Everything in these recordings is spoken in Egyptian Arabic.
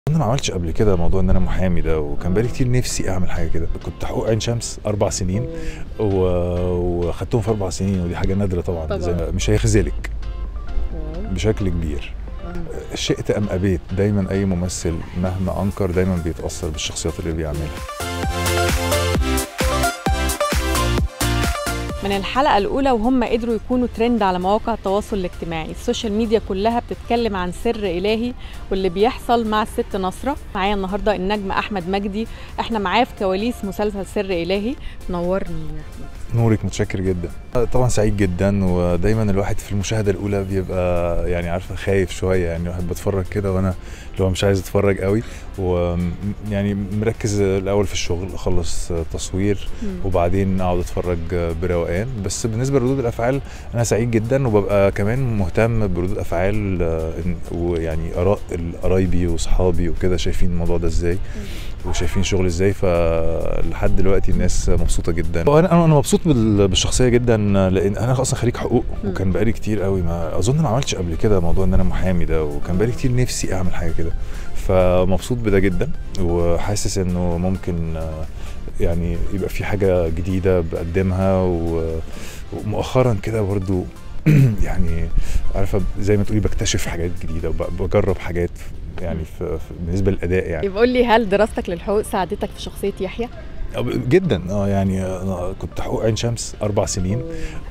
انا ما عملتش قبل كده موضوع ان انا محامي ده وكان بقالي كتير نفسي اعمل حاجه كده كنت حقوق عين شمس اربع سنين و... وخدتهم في اربع سنين ودي حاجه نادره طبعا, طبعاً. زي ما- مش هيخذلك بشكل كبير شئت ام ابيت دايما اي ممثل مهما انكر دايما بيتاثر بالشخصيات اللي بيعملها من الحلقة الأولى وهم قدروا يكونوا ترند على مواقع التواصل الاجتماعي السوشيال ميديا كلها بتتكلم عن سر إلهي واللي بيحصل مع الست نصرة معايا النهاردة النجم أحمد مجدي احنا معاه في كواليس مسلسل سر إلهي نورني يا أحمد نورك متشكر جدا طبعا سعيد جدا ودايما الواحد في المشاهده الاولى بيبقى يعني عارفه خايف شويه يعني الواحد بتفرج كده وانا اللي هو مش عايز اتفرج قوي ويعني مركز الاول في الشغل اخلص تصوير وبعدين اقعد اتفرج بروقان بس بالنسبه لردود الافعال انا سعيد جدا وببقى كمان مهتم بردود افعال آه، إن- ويعني اراء قرايبي واصحابي وكده شايفين الموضوع ده ازاي وشايفين شغل ازاي فلحد دلوقتي الناس مبسوطه جدا وانا انا أنا مبسوط بال- بالشخصيه جدا لان انا اصلا خريج حقوق وكان بقالي كتير قوي ما اظن ما عملتش قبل كده موضوع ان انا محامي ده وكان بقالي كتير نفسي اعمل حاجه كده فمبسوط بده جدا وحاسس انه ممكن آه، يعني يبقى في حاجه جديده بقدمها و- ومؤخرا كده برضو يعني عارفه زي ما تقولي بكتشف حاجات جديده وبجرب حاجات يعني في في- بالنسبه للاداء يعني يبقى قول لي هل دراستك للحقوق ساعدتك في شخصية يحيى؟ جدا اه يعني انا كنت حقوق عين شمس اربع سنين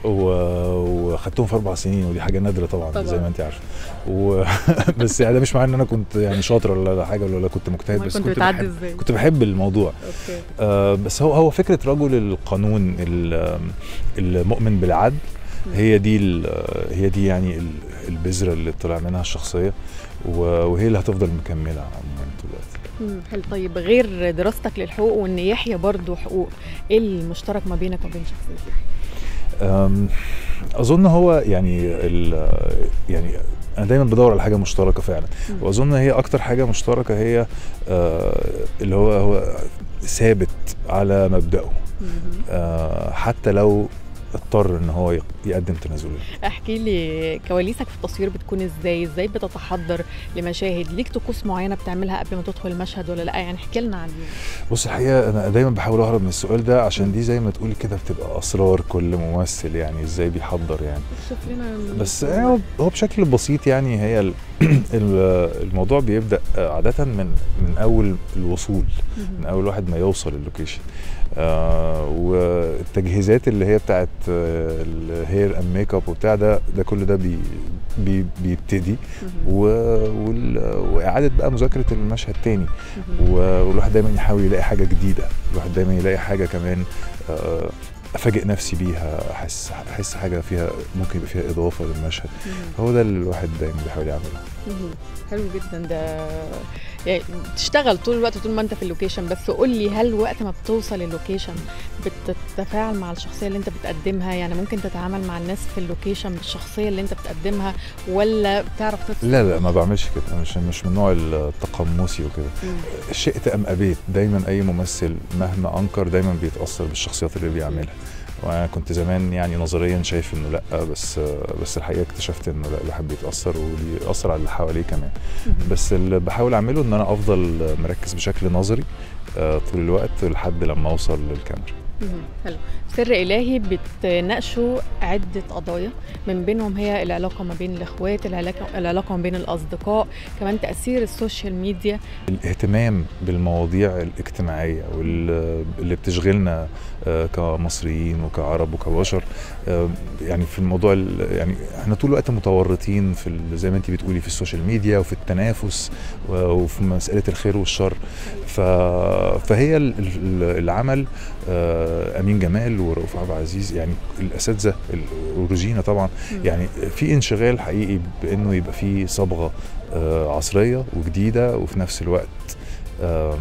و- وخدتهم في اربع سنين ودي حاجه نادره طبعا, طبعاً. زي ما انت عارفه و... بس يعني ده مش معناه ان انا كنت يعني شاطر ولا حاجه ولا كنت مجتهد أمال بس كنت كنت بتعدي بحب ازاي؟ كنت بحب الموضوع اوكي آه بس هو هو فكره رجل القانون ال- المؤمن بالعدل هي دي ال- هي دي يعني ال- البذره اللي طلع منها الشخصيه و- وهي اللي هتفضل مكمله عموما طول الوقت مم، حلو طيب غير دراستك للحقوق وان يحيى برضه حقوق ايه المشترك ما بينك وبين شخصية يحيى؟ أم، اظن هو يعني ال يعني انا دايما بدور على حاجه مشتركه فعلا مم. واظن هي اكتر حاجه مشتركه هي آه، اللي هو هو ثابت على مبدأه مم. آه، حتى لو اضطر ان هو يق- يقدم تنازلات احكي لي كواليسك في التصوير بتكون ازاي ازاي بتتحضر لمشاهد ليك طقوس معينه بتعملها قبل ما تدخل المشهد ولا لا يعني احكي لنا عنه بص الحقيقه انا دايما بحاول اهرب من السؤال ده عشان دي زي ما تقولي كده بتبقى اسرار كل ممثل يعني ازاي بيحضر يعني شوف لنا بس هو هو بشكل بسيط يعني هي ال- ال- الموضوع بيبدا عاده من من اول الوصول من اول واحد ما يوصل اللوكيشن آه والتجهيزات اللي هي بتاعت آه الهير اند ميك اب وبتاع ده ده كل ده بي بي بيبتدي و وال- واعاده بقى مذاكره المشهد تاني و- والواحد دايما يحاول يلاقي حاجه جديده الواحد دايما يلاقي حاجه كمان آه، افاجئ نفسي بيها احس احس حاجه فيها ممكن يبقى فيها اضافه للمشهد هو ده اللي الواحد دايما بيحاول يعمله حلو جدا ده يعني تشتغل طول الوقت طول ما انت في اللوكيشن بس قول لي هل وقت ما بتوصل اللوكيشن بتتفاعل مع الشخصيه اللي انت بتقدمها يعني ممكن تتعامل مع الناس في اللوكيشن بالشخصيه اللي انت بتقدمها ولا بتعرف تفصل لا لا ما بعملش كده أنا مش مش من نوع التقمصي وكده مم. شئت ام ابيت دايما اي ممثل مهما انكر دايما بيتاثر بالشخصيات اللي بيعملها وانا كنت زمان يعني نظريا شايف انه لا بس بس الحقيقه اكتشفت انه لا الواحد بيتاثر وبيأثر على اللي حواليه كمان بس اللي بحاول اعمله ان انا افضل مركز بشكل نظري آه، طول الوقت لحد لما اوصل للكاميرا مم. حلو سر إلهي بتناقشوا عدة قضايا من بينهم هي العلاقة ما بين الإخوات العلاقة, العلاقة ما بين الأصدقاء كمان تأثير السوشيال ميديا الاهتمام بالمواضيع الاجتماعية واللي بتشغلنا آه، كمصريين وكعرب وكبشر آه، يعني في الموضوع ال- يعني احنا طول الوقت متورطين في ال- زي ما انت بتقولي في السوشيال ميديا وفي التنافس و- وفي مسألة الخير والشر ف... فهي ال- ال- العمل آه، أمين جمال ورؤوف عبد العزيز يعني الأساتذة ال- وروجينا طبعا يعني في انشغال حقيقي بانه يبقى في صبغه آه، عصريه وجديده وفي نفس الوقت آم،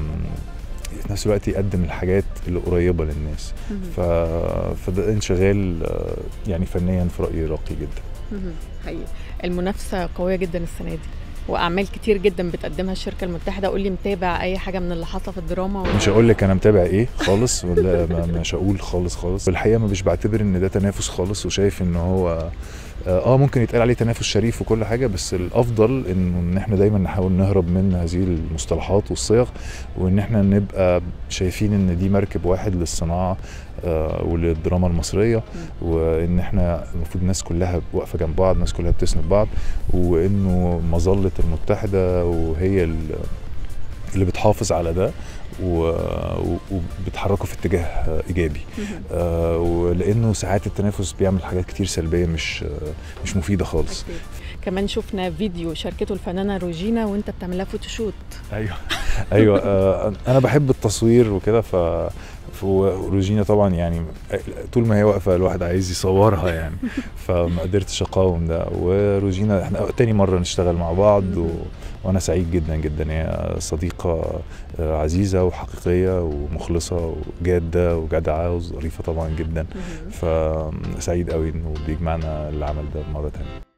في نفس الوقت يقدم الحاجات اللي قريبه للناس مم. ف... فده انشغال آه، يعني فنيا في رايي راقي جدا مهم. حقيقي المنافسة قوية جدا السنة دي واعمال كتير جدا بتقدمها الشركه المتحده قول لي متابع اي حاجه من اللي حاصله في الدراما ولا- مش هقول لك انا متابع ايه خالص ولا ما- مش هقول خالص خالص والحقيقه ما مش بعتبر ان ده تنافس خالص وشايف ان هو اه ممكن يتقال عليه تنافس شريف وكل حاجه بس الافضل انه ان احنا دايما نحاول نهرب من هذه المصطلحات والصيغ وان احنا نبقى شايفين ان دي مركب واحد للصناعه آه وللدراما المصريه وان احنا المفروض الناس كلها واقفه جنب بعض الناس كلها بتسند بعض وانه مظله المتحده وهي ال- اللي بتحافظ على ده و- و- وبتحركه في اتجاه آه، ايجابي آه، ولانه ساعات التنافس بيعمل حاجات كتير سلبيه مش آه، مش مفيده خالص أكيد. كمان شفنا فيديو شاركته الفنانه روجينا وانت بتعمل لها فوتوشوت ايوه ايوه آه، انا بحب التصوير وكده ف ف- وروجينا طبعا يعني طول ما هي واقفه الواحد عايز يصورها يعني فما قدرتش اقاوم ده وروجينا احنا تاني مره نشتغل مع بعض و... وانا سعيد جدا جدا هي صديقه آه، عزيزه وحقيقيه ومخلصه وجاده وجدعه وظريفه طبعا جدا فسعيد قوي انه بيجمعنا العمل ده مره تانية